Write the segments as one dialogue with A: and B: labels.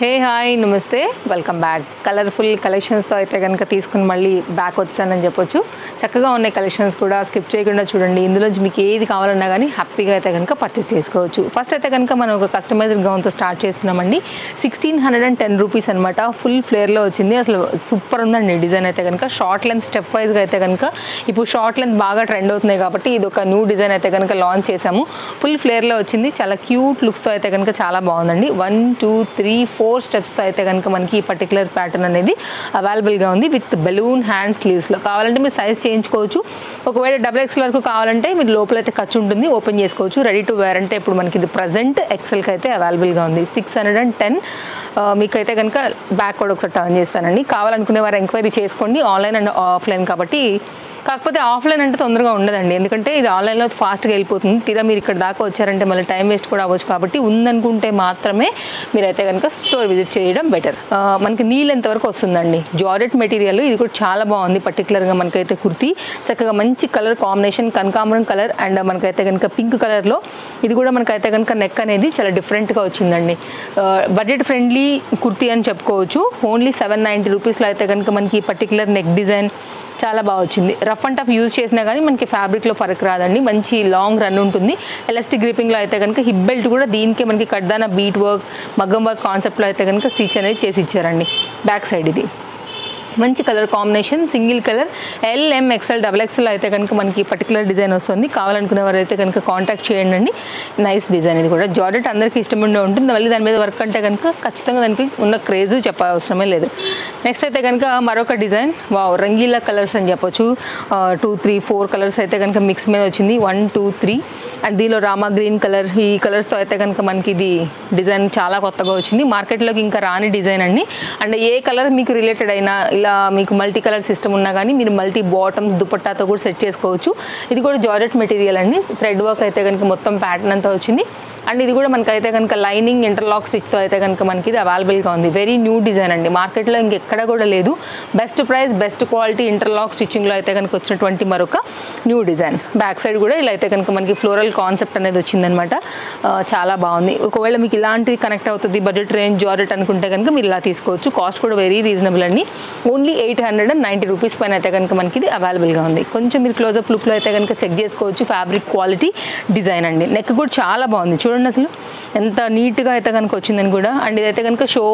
A: హే hi నమస్తే welcome back colourful కలెక్షన్స్తో అయితే కనుక తీసుకుని మళ్ళీ బ్యాక్ వచ్చానని చెప్పొచ్చు చక్కగా ఉన్నాయి కలెక్షన్స్ కూడా స్కిప్ చేయకుండా చూడండి ఇందులోంచి మీకు ఏది కావాలన్నా కానీ హ్యాపీగా అయితే కనుక పర్చేస్ చేసుకోవచ్చు ఫస్ట్ అయితే కనుక మనం ఒక కస్టమైజ్డ్ గౌన్తో స్టార్ట్ చేస్తున్నామండి sixteen hundred and ten rupees అనమాట ఫుల్ ఫ్లేర్లో వచ్చింది అసలు సూపర్ ఉందండి డిజైన్ అయితే కనుక షార్ట్ లెంత్ స్టెప్ వైజ్గా అయితే కనుక ఇప్పుడు షార్ట్ లెంత్ బాగా ట్రెండ్ అవుతున్నాయి కాబట్టి ఇది ఒక న్యూ డిజైన్ అయితే కనుక లాంచ్ చేశాము ఫుల్ ఫ్లేర్లో వచ్చింది చాలా క్యూట్ లుక్స్తో అయితే కనుక చాలా బాగుందండి వన్ టూ త్రీ ఫోర్ స్టెప్స్తో అయితే కనుక మనకి ఈ పర్టికులర్ ప్యాటర్న్ అనేది అవైలబుల్గా ఉంది విత్ బెలూన్ హ్యాండ్ స్లీవ్స్లో కావాలంటే మీరు సైజ్ చేయించుకోవచ్చు ఒకవేళ డబుల్ ఎక్స్ వరకు కావాలంటే మీరు లోపల అయితే ఖర్చు ఉంటుంది ఓపెన్ చేసుకోవచ్చు రెడీ టు వేర్ అంటే ఇప్పుడు మనకి ఇది ప్రజెంట్ ఎక్సెల్కి అయితే అవైలబుల్గా ఉంది సిక్స్ హండ్రెడ్ అండ్ టెన్ మీకైతే కనుక బ్యాక్ కూడా ఒకసారి టర్న్ చేస్తానండి కావాలనుకునే వారు ఎంక్వైరీ చేసుకోండి ఆన్లైన్ అండ్ ఆఫ్లైన్ కాబట్టి కాకపోతే ఆఫ్లైన్ అంటే తొందరగా ఉండదండి ఎందుకంటే ఇది ఆన్లైన్లో ఫాస్ట్గా వెళ్ళిపోతుంది తీరా మీరు ఇక్కడ దాకా వచ్చారంటే మళ్ళీ టైం వేస్ట్ కూడా అవ్వచ్చు కాబట్టి ఉందనుకుంటే మాత్రమే మీరైతే కనుక స్టోర్ విజిట్ చేయడం బెటర్ మనకి నీళ్ళు ఎంతవరకు వస్తుందండి జార్జెట్ మెటీరియల్ ఇది కూడా చాలా బాగుంది పర్టికులర్గా మనకైతే కుర్తీ చక్కగా మంచి కలర్ కాంబినేషన్ కనకాంబరం కలర్ అండ్ మనకైతే కనుక పింక్ కలర్లో ఇది కూడా మనకైతే కనుక నెక్ అనేది చాలా డిఫరెంట్గా వచ్చిందండి బడ్జెట్ ఫ్రెండ్లీ కుర్తీ అని చెప్పుకోవచ్చు ఓన్లీ సెవెన్ నైంటీ రూపీస్లో అయితే కనుక మనకి పర్టికులర్ నెక్ డిజైన్ చాలా బాగా వచ్చింది రఫ్ అండ్ టఫ్ యూజ్ చేసినా కానీ మనకి ఫ్యాబ్రిక్లో ఫరక్ రాదండి మంచి లాంగ్ రన్ ఉంటుంది ఎలాస్టిక్ గ్రిపింగ్లో అయితే కనుక హిప్ బెల్ట్ కూడా దీనికే మనకి కడ్దాన బీట్ వర్క్ మగ్గం వర్క్ కాన్సెప్ట్లో అయితే కనుక స్టిచ్ అనేది చేసి ఇచ్చారండి బ్యాక్ సైడ్ ఇది మంచి colour combination single colour L M XL double XL అయితే కనుక మనకి పర్టికులర్ డిజైన్ వస్తుంది కావాలనుకునే వారు అయితే కనుక కాంటాక్ట్ చేయండి అండి నైస్ డిజైన్ ఇది కూడా జార్జెట్ అందరికీ ఇష్టం ఉండే ఉంటుంది మళ్ళీ దాని మీద వర్క్ అంటే కనుక ఖచ్చితంగా దానికి ఉన్న క్రేజ్ చెప్పవసరమే లేదు నెక్స్ట్ అయితే కనుక మరొక డిజైన్ వావ్ రంగీలా కలర్స్ అని చెప్పొచ్చు టూ త్రీ ఫోర్ కలర్స్ అయితే కనుక మిక్స్ మీద వచ్చింది వన్ టూ త్రీ అండ్ దీనిలో రామా గ్రీన్ కలర్ ఈ కలర్స్తో అయితే కనుక మనకి ఇది డిజైన్ చాలా కొత్తగా వచ్చింది మార్కెట్లోకి ఇంకా రాని డిజైన్ అండి అండ్ ఏ కలర్ మీకు రిలేటెడ్ అయినా ఇలా మీకు మల్టీ కలర్ సిస్టమ్ ఉన్నా కానీ మీరు మల్టీ బాటమ్స్ దుపట్టాతో కూడా సెట్ చేసుకోవచ్చు ఇది కూడా జార్జెట్ మెటీరియల్ అండి థ్రెడ్ వర్క్ అయితే కనుక మొత్తం ప్యాటర్న్ అంతా వచ్చింది అండ్ ఇది కూడా మనకైతే కనుక లైనింగ్ ఇంటర్లాక్ స్టిచ్తో అయితే కనుక మనకి ఇది అవైలబుల్గా ఉంది వెరీ న్యూ డిజైన్ అండి మార్కెట్లో ఇంకెక్కడ కూడా లేదు best price best quality interlock స్టిచ్చింగ్లో అయితే కనుక వచ్చినటువంటి మరొక న్యూ డిజైన్ బ్యాక్ సైడ్ కూడా ఇలా అయితే కనుక మనకి ఫ్లోరల్ కాన్సెప్ట్ అనేది వచ్చిందనమాట ఆ, చాలా బాగుంది ఒకవేళ మీకు ఇలాంటివి కనెక్ట్ అవుతుంది బడ్జెట్ రేంజ్ జార్జెట్ అనుకుంటే కనుక మీరు ఇలా తీసుకోవచ్చు కాస్ట్ కూడా వెరీ రీజనబుల్ అండి only eight hundred and ninety rupees పైన అయితే కనుక మనకి ఇది అవైలబుల్గా ఉంది కొంచెం మీరు క్లోజప్ లుక్లో అయితే కనుక చెక్ చేసుకోవచ్చు ఫ్యాబ్రిక్ క్వాలిటీ డిజైన్ అండి నెక్ కూడా చాలా బాగుంది చూడండి అసలు ఎంత నీట్గా అయితే కనుక వచ్చిందని కూడా అండ్ ఇదైతే కనుక షో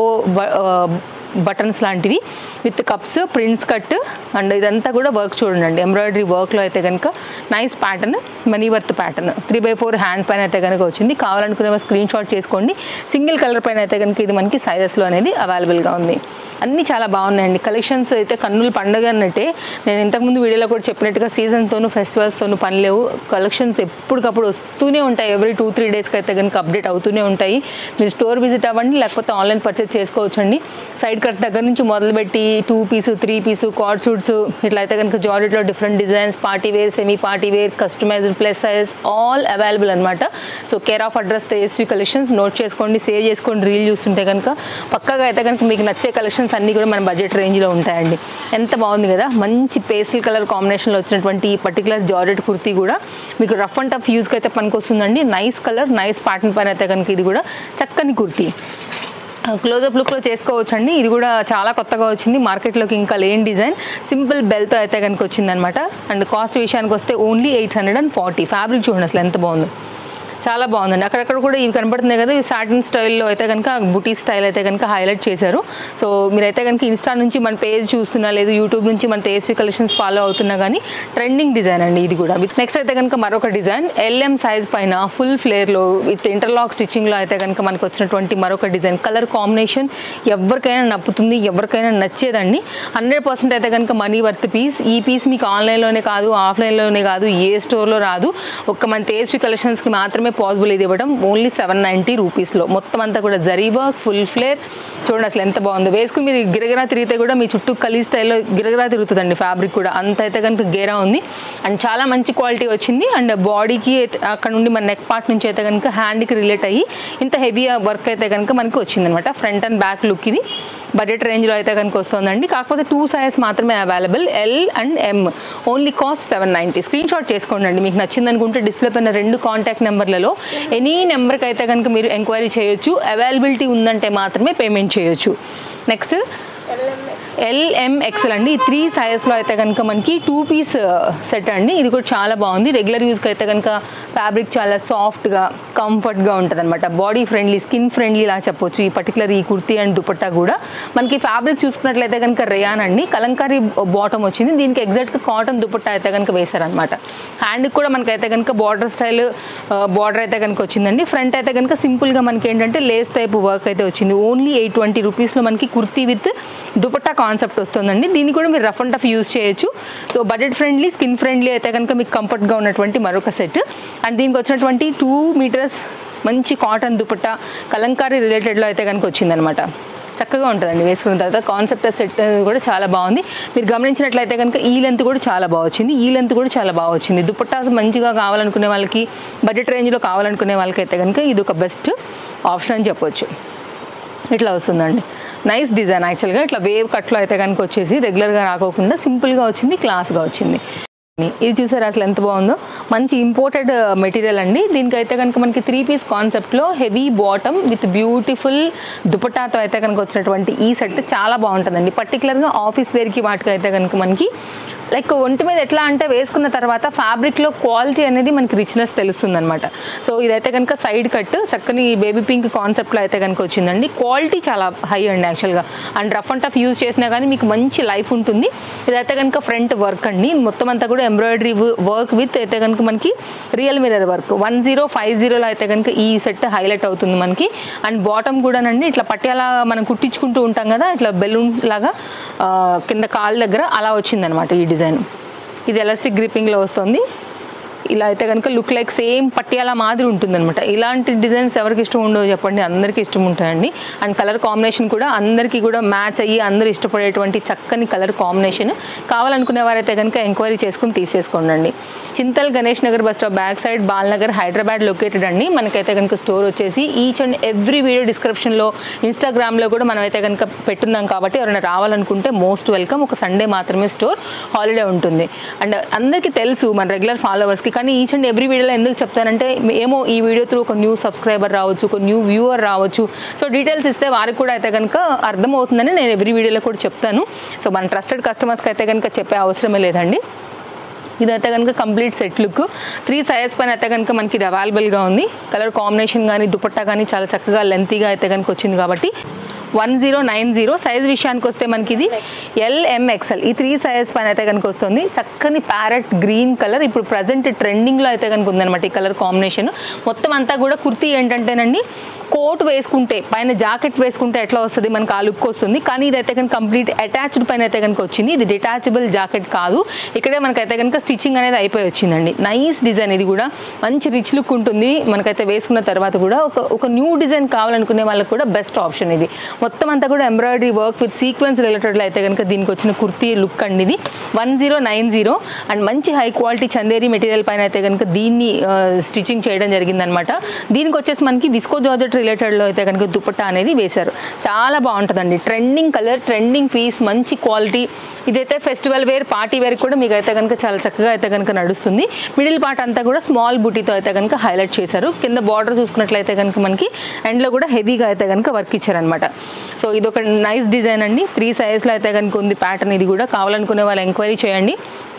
A: బటన్స్ లాంటివి with cups prints cut and ఇదంతా కూడా వర్క్ చూడండి ఎంబ్రాయిడరీ వర్క్లో అయితే కనుక nice pattern money worth pattern three by four hand పైన అయితే కనుక వచ్చింది కావాలనుకునే స్క్రీన్ షాట్ చేసుకోండి సింగిల్ కలర్ పైన అయితే కనుక ఇది మనకి సైజెస్లో అనేది అవైలబుల్గా ఉంది అన్నీ చాలా బాగున్నాయండి కలెక్షన్స్ అయితే కన్నుల పండుగ అన్నట్టే నేను ఇంతకుముందు వీడియోలో కూడా చెప్పినట్టుగా సీజన్తోనూ ఫెస్టివల్స్తోనూ పని లేవు కలెక్షన్స్ ఎప్పటికప్పుడు వస్తూనే ఉంటాయి ఎవ్రీ టూ త్రీ డేస్కి అయితే కనుక అప్డేట్ అవుతూనే ఉంటాయి మీరు స్టోర్ విజిట్ అవ్వండి లేకపోతే ఆన్లైన్ పర్చేస్ చేసుకోవచ్చండి సైడ్ కట్స్ దగ్గర నుంచి మొదలుపెట్టి two piece three piece cord suits ఇట్లా అయితే కనుక జార్జెట్లో different designs party wear semi party wear customized plus size all available అనమాట so care of address Tejaswi collections note చేసుకోండి సేవ్ చేసుకోండి రీల్ చూస్తుంటే కనుక పక్కగా అయితే కనుక మీకు నచ్చే కలెక్షన్స్ అన్నీ కూడా మన బడ్జెట్ రేంజ్లో ఉంటాయండి ఎంత బాగుంది కదా మంచి పేస్టల్ కలర్ కాంబినేషన్లో వచ్చినటువంటి ఈ పర్టికులర్ జార్జెట్ కుర్తీ కూడా మీకు రఫ్ అండ్ టఫ్ యూస్కి అయితే పనికొస్తుందండి నైస్ కలర్ నైస్ ప్యాటర్న్ పైన అయితే కనుక ఇది కూడా చక్కని కుర్తీ క్లోజప్ లుక్లో చేసుకోవచ్చు అండి ఇది కూడా చాలా కొత్తగా వచ్చింది మార్కెట్లోకి ఇంకా లేని డిజైన్ సింపుల్ బెల్తో అయితే కనుక వచ్చిందనమాట అండ్ కాస్ట్ విషయానికి వస్తే only eight hundred and forty fabric చూడండి అసలు ఎంత బాగుందో చాలా బాగుందండి అక్కడక్కడ కూడా ఇవి కనపడుతున్నాయి కదా ఇవి సాటిన్ స్టైల్లో అయితే కనుక బుటీ స్టైల్ అయితే కనుక హైలైట్ చేశారు సో మీరైతే కనుక ఇన్స్టా నుంచి మన పేజ్ చూస్తున్నా లేదు యూట్యూబ్ నుంచి మన తేజస్వి కలెక్షన్స్ ఫాలో అవుతున్నా కానీ ట్రెండింగ్ డిజైన్ అండి ఇది కూడా విత్ నెక్స్ట్ అయితే కనుక మరొక డిజైన్ ఎల్ఎం సైజ్ పైన ఫుల్ ఫ్లేర్లో విత్ ఇంటర్లాక్ స్టిచ్చింగ్లో అయితే కనుక మనకు వచ్చినటువంటి మరొక డిజైన్ కలర్ కాంబినేషన్ ఎవరికైనా నప్పుతుంది ఎవరికైనా నచ్చేదండి హండ్రెడ్ పర్సెంట్ అయితే కనుక మనీ వర్త్ పీస్ ఈ పీస్ మీకు ఆన్లైన్లోనే కాదు ఆఫ్లైన్లోనే కాదు ఏ స్టోర్లో రాదు ఒక్క మన తేజస్వి కలెక్షన్స్కి మాత్రమే పాసిబుల్ ఇది ఇవ్వడం ఓన్లీ సెవెన్ నైంటీ రూపీస్లో మొత్తం అంతా కూడా జరీ వర్క్ ఫుల్ ఫ్లేర్ చూడండి అసలు ఎంత బాగుందో వేసుకుని మీరు గిరగిరా తిరిగితే కూడా మీ చుట్టూ కలీ స్టైల్లో గిరగిరా తిరుగుతుందండి ఫ్యాబ్రిక్ కూడా అంత అయితే కనుక గేరా ఉంది అండ్ చాలా మంచి క్వాలిటీ వచ్చింది అండ్ బాడీకి అక్కడ నుండి మన నెక్ పార్ట్ నుంచి అయితే కనుక హ్యాండ్కి రిలేట్ అయ్యి ఇంత హెవీ వర్క్ అయితే కనుక మనకి వచ్చిందనమాట ఫ్రంట్ అండ్ బ్యాక్ లుక్ ఇది బడ్జెట్ రేంజ్లో అయితే కనుక వస్తుందండి కాకపోతే టూ సైజ్ మాత్రమే available L and M only cost seven ninety screen shot చేసుకోండి అండి మీకు నచ్చింది అనుకుంటే డిస్ప్లే పైన రెండు కాంటాక్ట్ నెంబర్లలో ఎనీ నెంబర్కి అయితే కనుక మీరు ఎంక్వైరీ చేయొచ్చు అవైలబిలిటీ ఉందంటే మాత్రమే పేమెంట్ చేయొచ్చు నెక్స్ట్ ఎల్ఎంఎక్సెల్ అండి ఈ త్రీ సైజెస్లో అయితే కనుక మనకి టూ పీస్ సెట్ అండి ఇది కూడా చాలా బాగుంది రెగ్యులర్ యూస్కి అయితే కనుక ఫ్యాబ్రిక్ చాలా సాఫ్ట్గా కంఫర్ట్గా ఉంటుంది అనమాట బాడీ ఫ్రెండ్లీ స్కిన్ ఫ్రెండ్లీ లా చెప్పొచ్చు ఈ పర్టికులర్ ఈ కుర్తీ అండ్ దుపట్టా కూడా మనకి ఫ్యాబ్రిక్ చూసుకున్నట్లయితే కనుక రేయాన్ అండి కలంకారీ బాటమ్ వచ్చింది దీనికి ఎగ్జాక్ట్గా కాటన్ దుపట్టా అయితే కనుక వేశారనమాట హ్యాండ్కి కూడా మనకైతే కనుక బార్డర్ స్టైల్ బార్డర్ అయితే కనుక వచ్చిందండి ఫ్రంట్ అయితే కనుక సింపుల్గా మనకి ఏంటంటే లేస్ టైప్ వర్క్ అయితే వచ్చింది ఓన్లీ ఎయిట్ ట్వంటీ రూపీస్లో మనకి కుర్తీ విత్ దుపట్టా కాన్సెప్ట్ వస్తుందండి దీన్ని కూడా మీరు రఫ్ అండ్ టఫ్ యూస్ చేయొచ్చు so budget friendly skin friendly అయితే కనుక మీకు కంఫర్ట్గా ఉన్నటువంటి మరొక సెట్ అండ్ దీనికి వచ్చినటువంటి టూ మీటర్స్ మంచి కాటన్ దుపట్టా కలంకారీ రిలేటెడ్లో అయితే కనుక వచ్చిందనమాట చక్కగా ఉంటుందండి వేసుకున్న తర్వాత కాన్సెప్ట్ సెట్ కూడా చాలా బాగుంది మీరు గమనించినట్లయితే కనుక ఈ లెంత్ కూడా చాలా బాగా వచ్చింది ఈ లెంత్ కూడా చాలా బాగా వచ్చింది దుపట్టాస్ మంచిగా కావాలనుకునే వాళ్ళకి బడ్జెట్ రేంజ్లో కావాలనుకునే వాళ్ళకి అయితే కనుక ఇది ఒక బెస్ట్ ఆప్షన్ అని చెప్పొచ్చు ఇట్లా వస్తుందండి నైస్ డిజైన్ యాక్చువల్గా ఇట్లా వేవ్ కట్లో అయితే కనుక వచ్చేసి రెగ్యులర్గా రాకోకుండా సింపుల్గా వచ్చింది క్లాస్గా వచ్చింది ఇది చూసారు అసలు ఎంత బాగుందో మంచి ఇంపోర్టెడ్ మెటీరియల్ అండి దీనికైతే కనుక మనకి త్రీ పీస్ కాన్సెప్ట్లో హెవీ బాటమ్ విత్ బ్యూటిఫుల్ దుపటాతో అయితే కనుక వచ్చినటువంటి ఈ సెట్ చాలా బాగుంటుందండి పర్టికులర్గా ఆఫీస్ వేర్కి వాటికి అయితే కనుక మనకి లైక్ ఒంటి మీద ఎట్లా అంటే వేసుకున్న తర్వాత ఫ్యాబ్రిక్లో క్వాలిటీ అనేది మనకి రిచ్నెస్ తెలుస్తుంది అనమాట సో ఇదైతే కనుక సైడ్ కట్ చక్కని బేబీ పింక్ కాన్సెప్ట్లో అయితే కనుక వచ్చిందండి క్వాలిటీ చాలా హై అండి యాక్చువల్గా and rough and tough use చేసినా కానీ మీకు మంచి లైఫ్ ఉంటుంది ఇదైతే కనుక ఫ్రంట్ వర్క్ అండి మొత్తం అంతా కూడా ఎంబ్రాయిడరీ వర్క్ విత్ అయితే కనుక మనకి real mirror work one zero five జీరోలో అయితే కనుక ఈ సెట్ హైలైట్ అవుతుంది మనకి అండ్ బాటమ్ కూడానండి ఇట్లా పట్యాల మనం కుట్టించుకుంటూ ఉంటాం కదా ఇట్లా బెలూన్స్ లాగా ఆ, కింద కాళ్ళ దగ్గర అలా వచ్చిందనమాట ఈ డిజైన్ ఇది ఎలాస్టిక్ గ్రిప్పింగ్లో వస్తుంది ఇలా అయితే కనుక లుక్ లైక్ సేమ్ పట్యాల మాదిరి ఉంటుందన్నమాట ఇలాంటి డిజైన్స్ ఎవరికి ఇష్టం ఉండవు చెప్పండి అందరికీ ఇష్టం ఉంటాయండి అండ్ కలర్ కాంబినేషన్ కూడా అందరికీ కూడా మ్యాచ్ అయ్యి అందరూ ఇష్టపడేటువంటి చక్కని కలర్ కాంబినేషన్ కావాలనుకునే వారైతే కనుక ఎంక్వైరీ చేసుకుని తీసేసుకోండి Chintal Ganesh Nagar bus stop back side Balnagar Hyderabad located అండి మనకైతే కనుక స్టోర్ వచ్చేసి ఈచ్ అండ్ ఎవ్రీ వీడియో డిస్క్రిప్షన్లో ఇన్స్టాగ్రామ్లో కూడా మనం అయితే కనుక పెట్టున్నాం కాబట్టి ఎవరైనా రావాలనుకుంటే మోస్ట్ వెల్కమ్ ఒక సండే మాత్రమే స్టోర్ హాలిడే ఉంటుంది అండ్ అందరికీ తెలుసు మన రెగ్యులర్ ఫాలోవర్స్కి కానీ ఈచ్ అండ్ ఎవ్రీ వీడియోలో ఎందుకు చెప్తానంటే ఏమో ఈ వీడియో త్రూ ఒక న్యూ సబ్స్క్రైబర్ రావచ్చు ఒక న్యూ వ్యూవర్ రావచ్చు సో డీటెయిల్స్ ఇస్తే వారికి కూడా అయితే కనుక అర్థమవుతుందని నేను ఎవ్రీ వీడియోలో కూడా చెప్తాను సో మన ట్రస్టెడ్ కస్టమర్స్కి అయితే కనుక చెప్పే అవసరమే లేదండి ఇదైతే కనుక complete set look three sizes పైన అయితే కనుక మనకి ఇది అవైలబుల్గా ఉంది కలర్ కాంబినేషన్ కానీ దుపట్టా కానీ చాలా చక్కగా లెంతీగా అయితే కనుక వచ్చింది కాబట్టి one zero nine zero size విషయానికి వస్తే మనకి ఇది ఎల్ఎంఎక్స్ఎల్ ఈ త్రీ సైజెస్ పైన అయితే కనుక వస్తుంది చక్కని ప్యారెట్ గ్రీన్ కలర్ ఇప్పుడు ప్రజెంట్ ట్రెండింగ్లో అయితే కనుక ఉందన్నమాట ఈ కలర్ కాంబినేషన్ మొత్తం అంతా కూడా కుర్తీ ఏంటంటేనండి కోట్ వేసుకుంటే పైన జాకెట్ వేసుకుంటే ఎట్లా వస్తుంది మనకి ఆ లుక్ వస్తుంది కానీ ఇదైతే కనుక కంప్లీట్ అటాచ్డ్ పైన అయితే కనుక వచ్చింది ఇది డిటాచబుల్ జాకెట్ కాదు ఇక్కడే మనకైతే కనుక స్టిచ్చింగ్ అనేది అయిపోయి వచ్చిందండి నైస్ డిజైన్ ఇది కూడా మంచి రిచ్ లుక్ ఉంటుంది మనకైతే వేసుకున్న తర్వాత కూడా ఒక ఒక న్యూ డిజైన్ కావాలనుకునే వాళ్ళకి కూడా బెస్ట్ ఆప్షన్ ఇది మొత్తం అంతా కూడా ఎంబ్రాయిడరీ వర్క్ విత్ సీక్వెన్స్ రిలేటెడ్లో అయితే కనుక దీనికి వచ్చిన కుర్తీ లుక్ అండి ఇది one zero nine zero and మంచి హై క్వాలిటీ చందేరి మెటీరియల్ పైన అయితే కనుక దీన్ని స్టిచ్చింగ్ చేయడం జరిగిందనమాట దీనికి వచ్చేసి మనకి విస్కో జార్జెట్ రిలేటెడ్లో అయితే కనుక దుపట్టా అనేది వేశారు చాలా బాగుంటుందండి ట్రెండింగ్ కలర్ ట్రెండింగ్ పీస్ మంచి క్వాలిటీ ఇదైతే ఫెస్టివల్ వేర్ పార్టీ వేర్ కూడా మీకు అయితే కనుక చాలా చక్కగా అయితే కనుక నడుస్తుంది మిడిల్ పార్ట్ అంతా కూడా స్మాల్ బుటీతో అయితే కనుక హైలైట్ చేశారు కింద బార్డర్ చూసుకున్నట్లయితే కనుక మనకి ఎండ్లో కూడా హెవీగా అయితే కనుక వర్క్ ఇచ్చారనమాట సో ఇది ఒక నైస్ డిజైన్ అండి త్రీ సైజ్లో అయితే కనుక ఉంది ప్యాటర్న్ ఇది కూడా కావాలనుకునే వాళ్ళు ఎంక్వైరీ చేయండి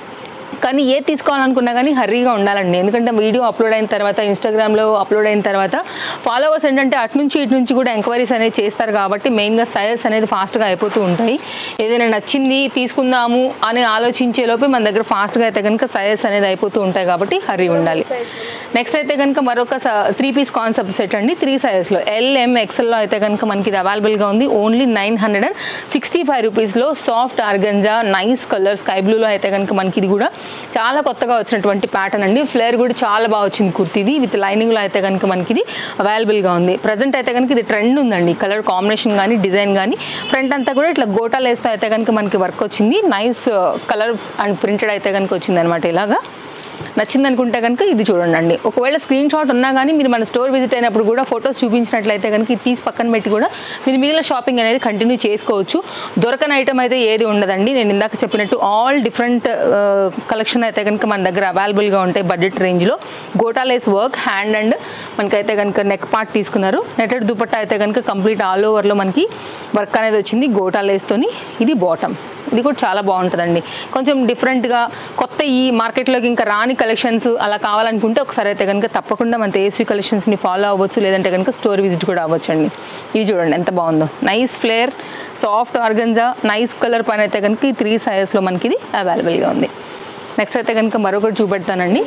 A: కానీ ఏ తీసుకోవాలనుకున్నా కానీ హర్రీగా ఉండాలండి ఎందుకంటే వీడియో అప్లోడ్ అయిన తర్వాత ఇన్స్టాగ్రామ్లో అప్లోడ్ అయిన తర్వాత ఫాలోవర్స్ ఏంటంటే అటు నుంచి ఇటు నుంచి కూడా ఎంక్వైరీస్ అనేది చేస్తారు కాబట్టి మెయిన్గా సైజెస్ అనేది ఫాస్ట్గా అయిపోతూ ఉంటాయి ఏదైనా నచ్చింది తీసుకుందాము అని ఆలోచించే లోపే మన దగ్గర ఫాస్ట్గా అయితే కనుక సైజెస్ అనేది అయిపోతూ ఉంటాయి కాబట్టి హర్రీ ఉండాలి నెక్స్ట్ అయితే కనుక మరొక త్రీ పీస్ కాన్సెప్ట్ సెట్ అండి త్రీ సైజెస్లో ఎల్ఎం ఎక్సెల్లో అయితే కనుక మనకి ఇది అవైలబుల్గా ఉంది only nine hundred and sixty five రూపీస్లో soft organza nice colour sky బ్లూలో అయితే కనుక మనకి ఇది కూడా చాలా కొత్తగా వచ్చినటువంటి ప్యాటర్న్ అండి ఫ్లేర్ కూడా చాలా బాగా వచ్చింది కుర్తీది విత్ లైనింగ్లో అయితే కనుక మనకి ఇది అవైలబుల్గా ఉంది ప్రజెంట్ అయితే కనుక ఇది ట్రెండ్ ఉందండి కలర్ కాంబినేషన్ కానీ డిజైన్ కానీ ఫ్రంట్ అంతా కూడా ఇట్లా గోటాలు వేస్తే అయితే కనుక మనకి వర్క్ వచ్చింది నైస్ కలర్ అండ్ ప్రింటెడ్ అయితే కనుక వచ్చింది అనమాట ఇలాగా నచ్చింది అనుకుంటే కనుక ఇది చూడండి అండి ఒకవేళ స్క్రీన్ షాట్ ఉన్నా కానీ మీరు మన స్టోర్ విజిట్ అయినప్పుడు కూడా ఫొటోస్ చూపించినట్లయితే కనుక ఇది తీసి పక్కన పెట్టి కూడా మీరు మిగిలిన షాపింగ్ అనేది కంటిన్యూ చేసుకోవచ్చు దొరకని ఐటమ్ అయితే ఏది ఉండదండి నేను ఇందాక చెప్పినట్టు ఆల్ డిఫరెంట్ కలెక్షన్ అయితే కనుక మన దగ్గర అవైలబుల్గా ఉంటాయి బడ్జెట్ రేంజ్లో గోటాలేస్ వర్క్ హ్యాండ్ అండ్ మనకైతే కనుక నెక్ పార్ట్ తీసుకున్నారు నెటెడ్ దుపట్టా అయితే కనుక కంప్లీట్ ఆల్ ఓవర్లో మనకి వర్క్ అనేది వచ్చింది గోటాలేస్తోని ఇది బాటమ్ ఇది కూడా చాలా బాగుంటుందండి కొంచెం డిఫరెంట్గా కొత్త ఈ మార్కెట్లోకి ఇంకా రాని కలెక్షన్స్ అలా కావాలనుకుంటే ఒకసారి అయితే కనుక తప్పకుండా మన తేజస్వి కలెక్షన్స్ని ఫాలో అవ్వచ్చు లేదంటే కనుక స్టోర్ విజిట్ కూడా అవ్వచ్చు అండి ఇవి చూడండి ఎంత బాగుందో nice flare soft organza nice colour పైన అయితే కనుక ఈ త్రీ సైజెస్లో మనకి ఇది అవైలబుల్గా ఉంది నెక్స్ట్ అయితే కనుక మరొకటి చూపెడతానండి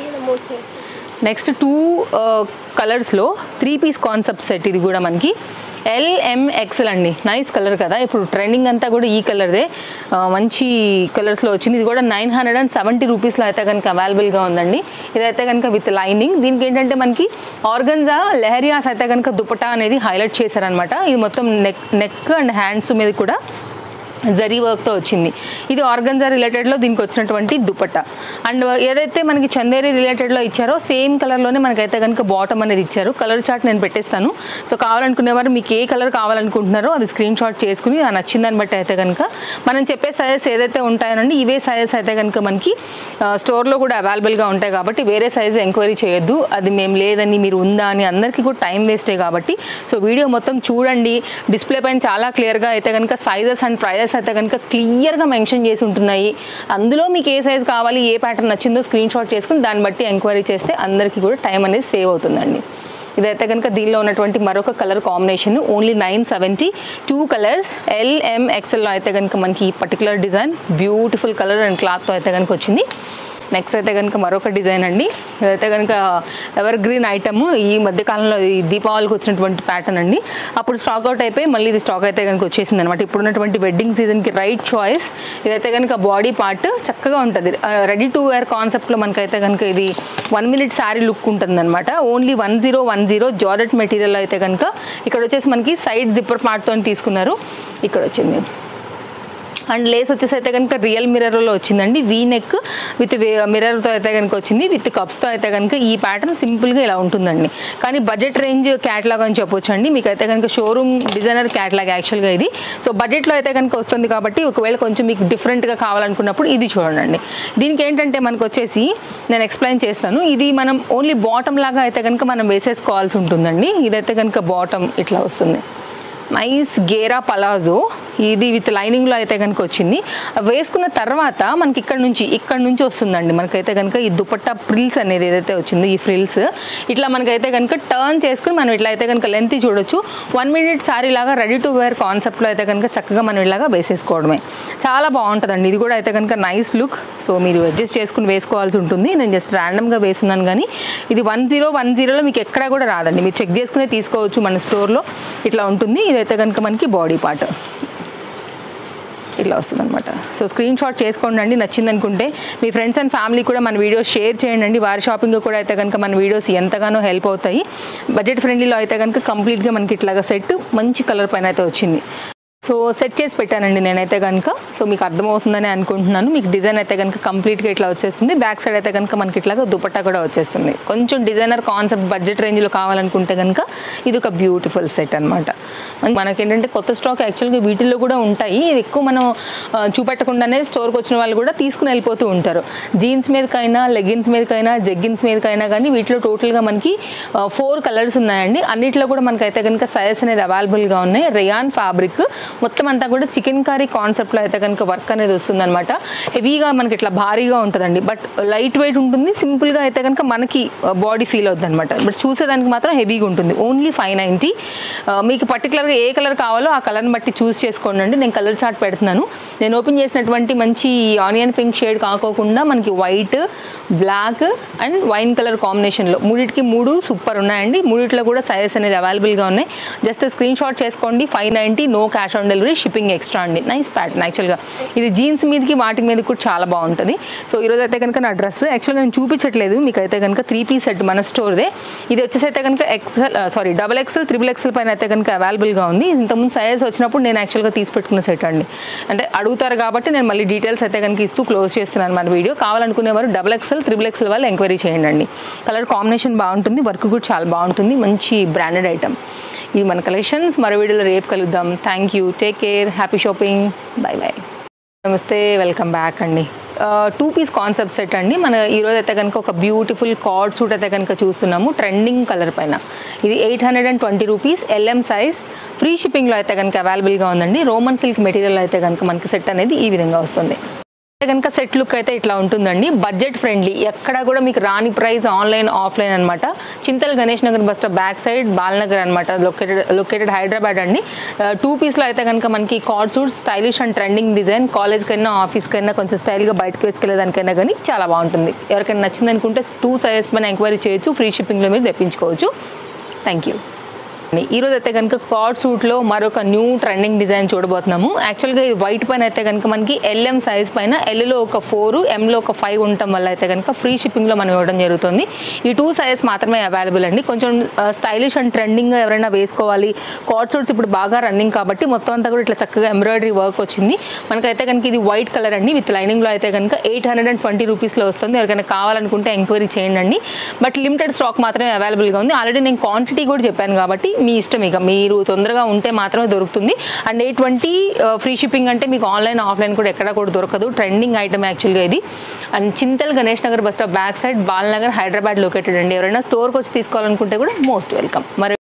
A: నెక్స్ట్ టూ కలర్స్లో త్రీ పీస్ కాన్సెప్ట్ సెట్ ఇది కూడా మనకి ఎల్ఎంఎక్సెల్ అండి నైస్ కలర్ కదా ఇప్పుడు ట్రెండింగ్ అంతా కూడా ఈ కలర్దే ఆ, మంచి కలర్స్లో వచ్చింది ఇది కూడా నైన్ హండ్రెడ్ అండ్ సెవెంటీ రూపీస్లో అయితే కనుక అవైలబుల్గా ఉందండి ఇదైతే కనుక విత్ లైనింగ్ దీనికి ఏంటంటే మనకి ఆర్గన్జా లెహరియాస్ అయితే కనుక దుపటా అనేది హైలైట్ చేశారనమాట ఇది మొత్తం నెక్ నెక్ అండ్ హ్యాండ్స్ మీద కూడా జరీ వర్క్తో వచ్చింది ఇది ఆర్గన్జా రిలేటెడ్లో దీనికి వచ్చినటువంటి దుపట్టా అండ్ ఏదైతే మనకి చందేరి రిలేటెడ్లో ఇచ్చారో సేమ్ కలర్లోనే మనకైతే కనుక బాటమ్ అనేది ఇచ్చారు కలర్ చార్ట్ నేను పెట్టేస్తాను సో కావాలనుకునేవారు మీకు ఏ కలర్ కావాలనుకుంటున్నారో అది స్క్రీన్ షాట్ చేసుకుని ఆ నచ్చిన దాన్ని బట్టి అయితే కనుక మనం చెప్పే సైజెస్ ఏదైతే ఉంటాయనండి ఇవే సైజెస్ అయితే కనుక మనకి స్టోర్లో కూడా అవైలబుల్గా ఉంటాయి కాబట్టి వేరే సైజ్ ఎంక్వైరీ చేయొద్దు అది మేము లేదని మీరు ఉందా అని అందరికీ కూడా టైం వేస్టే కాబట్టి సో వీడియో మొత్తం చూడండి డిస్ప్లే పైన చాలా క్లియర్గా అయితే కనుక సైజెస్ అండ్ ప్రైజెస్ అయితే కనుక క్లియర్గా మెన్షన్ చేసి ఉంటున్నాయి అందులో మీకు ఏ సైజ్ కావాలి ఏ ప్యాటర్న్ నచ్చిందో స్క్రీన్ షాట్ చేసుకుని దాన్ని బట్టి ఎంక్వైరీ చేస్తే అందరికీ కూడా టైం అనేది సేవ్ అవుతుందండి ఇదైతే కనుక దీనిలో ఉన్నటువంటి మరొక colour combination only nine seventy two colours L M ఎక్సెల్లో అయితే కనుక మనకి ఈ పర్టికులర్ డిజైన్ బ్యూటిఫుల్ కలర్ అండ్ క్లాత్తో అయితే కనుక వచ్చింది నెక్స్ట్ అయితే కనుక మరొక డిజైన్ అండి ఇదైతే కనుక ఎవర్ గ్రీన్ ఐటమ్ ఈ మధ్యకాలంలో ఈ దీపావళికి వచ్చినటువంటి ప్యాటర్న్ అండి అప్పుడు స్టాక్ అవుట్ అయిపోయి మళ్ళీ ఇది స్టాక్ అయితే కనుక వచ్చేసింది అనమాట ఇప్పుడున్నటువంటి వెడ్డింగ్ సీజన్కి రైట్ చాయిస్ ఇదైతే కనుక బాడీ పార్ట్ చక్కగా ఉంటుంది రెడీ టు వేర్ కాన్సెప్ట్లో మనకైతే కనుక ఇది వన్ మినిట్ శారీ లుక్ ఉంటుంది అనమాట only one zero one zero georgette material అయితే కనుక ఇక్కడ వచ్చేసి మనకి సైడ్ జిప్పర్ పార్ట్తో తీసుకున్నారు ఇక్కడ వచ్చింది అండ్ లేస్ వచ్చేసి అయితే కనుక రియల్ మిర్రర్లో వచ్చిందండి వీ నెక్ విత్ మిర్రర్తో అయితే కనుక వచ్చింది విత్ కప్స్తో అయితే కనుక ఈ ప్యాటర్న్ సింపుల్గా ఇలా ఉంటుందండి కానీ బడ్జెట్ రేంజ్ క్యాట్లాగ్ అని చెప్పొచ్చు అండి మీకు అయితే కనుక షోరూమ్ డిజైనర్ క్యాట్లాగ్ యాక్చువల్గా ఇది సో బడ్జెట్లో అయితే కనుక వస్తుంది కాబట్టి ఒకవేళ కొంచెం మీకు డిఫరెంట్గా కావాలనుకున్నప్పుడు ఇది చూడండి దీనికి ఏంటంటే మనకు వచ్చేసి నేను ఎక్స్ప్లెయిన్ చేస్తాను ఇది మనం ఓన్లీ బాటమ్ లాగా అయితే కనుక మనం వేసేసుకోవాల్సి ఉంటుందండి ఇదైతే కనుక బాటమ్ ఇట్లా వస్తుంది నైస్ గేరా పలాజో ఇది విత్ లైనింగ్లో అయితే కనుక వచ్చింది వేసుకున్న తర్వాత మనకి ఇక్కడ నుంచి ఇక్కడ నుంచి వస్తుందండి మనకైతే కనుక ఈ దుపట్టా ఫ్రిల్స్ అనేది ఏదైతే వచ్చిందో ఈ ఫ్రిల్స్ ఇట్లా మనకైతే కనుక టర్న్ చేసుకుని మనం ఇట్లా అయితే కనుక లెంత్ చూడొచ్చు వన్ మినిట్ సారీ లాగా రెడీ టు వేర్ కాన్సెప్ట్లో అయితే కనుక చక్కగా మనం ఇలాగా వేసేసుకోవడమే చాలా బాగుంటుందండి ఇది కూడా అయితే కనుక నైస్ లుక్ సో మీరు అడ్జస్ట్ చేసుకుని వేసుకోవాల్సి ఉంటుంది నేను జస్ట్ ర్యాండమ్గా వేసున్నాను కానీ ఇది వన్ జీరో వన్ జీరోలో మీకు ఎక్కడా కూడా రాదండి మీరు చెక్ చేసుకునే తీసుకోవచ్చు మన స్టోర్లో ఇట్లా ఉంటుంది ఇదైతే కనుక మనకి బాడీ పార్ట్ ఇట్లా వస్తుంది అనమాట సో స్క్రీన్ షాట్ చేసుకోండి అండి నచ్చింది అనుకుంటే మీ ఫ్రెండ్స్ అండ్ ఫ్యామిలీ కూడా మన వీడియోస్ షేర్ చేయండి అండి వారి షాపింగ్ కూడా అయితే కనుక మన వీడియోస్ ఎంతగానో హెల్ప్ అవుతాయి బడ్జెట్ ఫ్రెండ్లీలో అయితే కనుక కంప్లీట్గా మనకి ఇట్లాగా సెట్ మంచి కలర్ పైన అయితే వచ్చింది సో సెట్ చేసి పెట్టానండి నేనైతే కనుక సో మీకు అర్థమవుతుందని అనుకుంటున్నాను మీకు డిజైన్ అయితే కనుక కంప్లీట్గా ఇట్లా వచ్చేస్తుంది బ్యాక్ సైడ్ అయితే కనుక మనకి ఇట్లాగా దుపట్టా కూడా వచ్చేస్తుంది కొంచెం డిజైనర్ కాన్సెప్ట్ బడ్జెట్ రేంజ్లో కావాలనుకుంటే కనుక ఇది ఒక బ్యూటిఫుల్ సెట్ అనమాట మనకేంటంటే కొత్త స్టాక్ యాక్చువల్గా వీటిల్లో కూడా ఉంటాయి ఇది ఎక్కువ మనం ఆ, చూపెట్టకుండానే స్టోర్కి వచ్చిన వాళ్ళు కూడా తీసుకుని వెళ్ళిపోతూ ఉంటారు జీన్స్ మీదకైనా లెగిన్స్ మీదకైనా జెగ్గిన్స్ మీదకైనా కానీ వీటిలో టోటల్గా మనకి ఫోర్ కలర్స్ ఉన్నాయండి అన్నిట్లో కూడా మనకైతే కనుక సైజెస్ అనేది అవైలబుల్గా ఉన్నాయి రేయాన్ ఫ్యాబ్రిక్ మొత్తం అంతా కూడా చికెన్ కర్రీ కాన్సెప్ట్లో అయితే కనుక వర్క్ అనేది వస్తుందన్నమాట హెవీగా మనకి ఇట్లా భారీగా ఉంటుందండి బట్ లైట్ వెయిట్ ఉంటుంది సింపుల్గా అయితే కనుక మనకి బాడీ ఫీల్ అవుతుంది అనమాట బట్ చూసేదానికి మాత్రం హెవీగా ఉంటుంది ఓన్లీ ఫైవ్ నైంటీ మీకు పర్టికులర్గా ఏ కలర్ కావాలో ఆ కలర్ని బట్టి చూస్ చేసుకోండి అండి నేను కలర్ చార్ట్ పెడుతున్నాను నేను ఓపెన్ చేసినటువంటి మంచి ఆనియన్ పింక్ షేడ్ కాకోకుండా మనకి white black and wine colour కాంబినేషన్లో మూడిటికి మూడు సూపర్ ఉన్నాయండి మూడిట్లో కూడా సైజెస్ అనేది అవైలబుల్గా ఉన్నాయి జస్ట్ స్క్రీన్ షాట్ చేసుకోండి five ninety no cash on on delivery shipping extra అండి నైస్ ప్యాటర్న్ యాక్చువల్గా ఇది జీన్స్ మీదకి వాటి మీద కూడా చాలా బాగుంటుంది సో ఈరోజు అయితే కనుక నా డ్రెస్ యాక్చువల్గా నేను చూపించట్లేదు మీకు అయితే కనుక త్రీ పీస్ సెట్ మన స్టోర్దే ఇది వచ్చేసి అయితే కనుక XL sorry double XL triple XL పైన అయితే కనుక అవైలబుల్గా ఉంది ఇంతకుముందు సైజ్ వచ్చినప్పుడు నేను యాక్చువల్గా తీసి పెట్టుకున్న సెట్ అండి అంటే అడుగుతారు కాబట్టి నేను మళ్ళీ డీటెయిల్స్ అయితే కనుక ఇస్తూ క్లోజ్ చేస్తున్నాను మన వీడియో కావాలనుకునేవారు డబల్ ఎక్సెల్ త్రిబుల్ ఎక్సెల్ వాళ్ళు ఎంక్వైరీ చేయండి అండి కలర్ కాంబినేషన్ బాగుంటుంది వర్క్ కూడా చాలా బాగుంటుంది మంచి బ్రాండెడ్ ఐటమ్ ఇది మన కలెక్షన్స్ మరో వీడియోలో రేపు కలుద్దాం thank you take care happy shopping bye bye నమస్తే వెల్కమ్ బ్యాక్ అండి టూ పీస్ కాన్సెప్ట్ సెట్ అండి మన ఈరోజు అయితే కనుక ఒక బ్యూటిఫుల్ కార్డ్ సూట్ అయితే కనుక చూస్తున్నాము ట్రెండింగ్ కలర్ పైన ఇది eight hundred and twenty rupees L M size free షిప్పింగ్లో అయితే కనుక అవైలబుల్గా ఉందండి రోమన్ సిల్క్ మెటీరియల్ అయితే కనుక మనకి సెట్ అనేది ఈ విధంగా వస్తుంది అయితే కనుక సెట్ లుక్ అయితే ఇట్లా ఉంటుందండి బడ్జెట్ ఫ్రెండ్లీ ఎక్కడ కూడా మీకు రాని ప్రైస్ ఆన్లైన్ ఆఫ్లైన్ అనమాట Chintal Ganesh Nagar bus stop back side Balnagar అనమాట లొకేటెడ్ లొకేటెడ్ హైదరాబాద్ అండి టూ పీస్లో అయితే కనుక మనకి cord suit stylish and trending design కాలేజ్కైనా ఆఫీస్కైనా కొంచెం స్టైల్గా బయటకు వేసుకెళ్ళేదానికైనా కానీ చాలా బాగుంటుంది ఎవరికైనా నచ్చింది అనుకుంటే టూ సైజెస్ పైన ఎంక్వైరీ చేయొచ్చు ఫ్రీ షిప్పింగ్లో మీరు తెప్పించుకోవచ్చు థ్యాంక్ యూ ఈరోజు అయితే కనుక కార్డ్ సూట్లో మరొక న్యూ ట్రెండింగ్ డిజైన్ చూడబోతున్నాము యాక్చువల్గా ఇది వైట్ పైన అయితే కనుక మనకి ఎల్ఎం సైజ్ పైన ఎల్లో ఒక ఫోర్ ఎంలో ఒక ఫైవ్ ఉండటం వల్ల అయితే కనుక ఫ్రీ షిప్పింగ్లో మనం ఇవ్వడం జరుగుతుంది ఈ టూ సైజెస్ మాత్రమే అవైలబుల్ అండి కొంచెం స్టైలిష్ అండ్ ట్రెండింగ్గా ఎవరైనా వేసుకోవాలి కార్డ్ సూట్స్ ఇప్పుడు బాగా రన్నింగ్ కాబట్టి మొత్తం అంతా కూడా ఇట్లా చక్కగా ఎంబ్రాయిడరీ వర్క్ వచ్చింది మనకైతే కనుక ఇది వైట్ కలర్ అండి విత్ లైనింగ్లో అయితే కనుక ఎయిట్ హండ్రెడ్ అండ్ ట్వంటీ రూపీస్లో వస్తుంది ఎవరికైనా కావాలనుకుంటే ఎంక్వైరీ చేయండి అండి బట్ లిమిటెడ్ స్టాక్ మాత్రమే అవైలబుల్గా ఉంది ఆల్రెడీ నేను క్వాంటిటీ కూడా చెప్పాను కాబట్టి మీ ఇష్టం ఇక మీరు తొందరగా ఉంటే మాత్రమే దొరుకుతుంది and eight twenty free shipping అంటే మీకు ఆన్లైన్ ఆఫ్లైన్ కూడా ఎక్కడ కూడా దొరకదు ట్రెండింగ్ ఐటమ్ యాక్చువల్గా ఇది and Chintal Ganesh Nagar bus stop back side Balanagar Hyderabad located అండి ఎవరైనా స్టోర్కి వచ్చి తీసుకోవాలనుకుంటే కూడా మోస్ట్ వెల్కమ్ మరి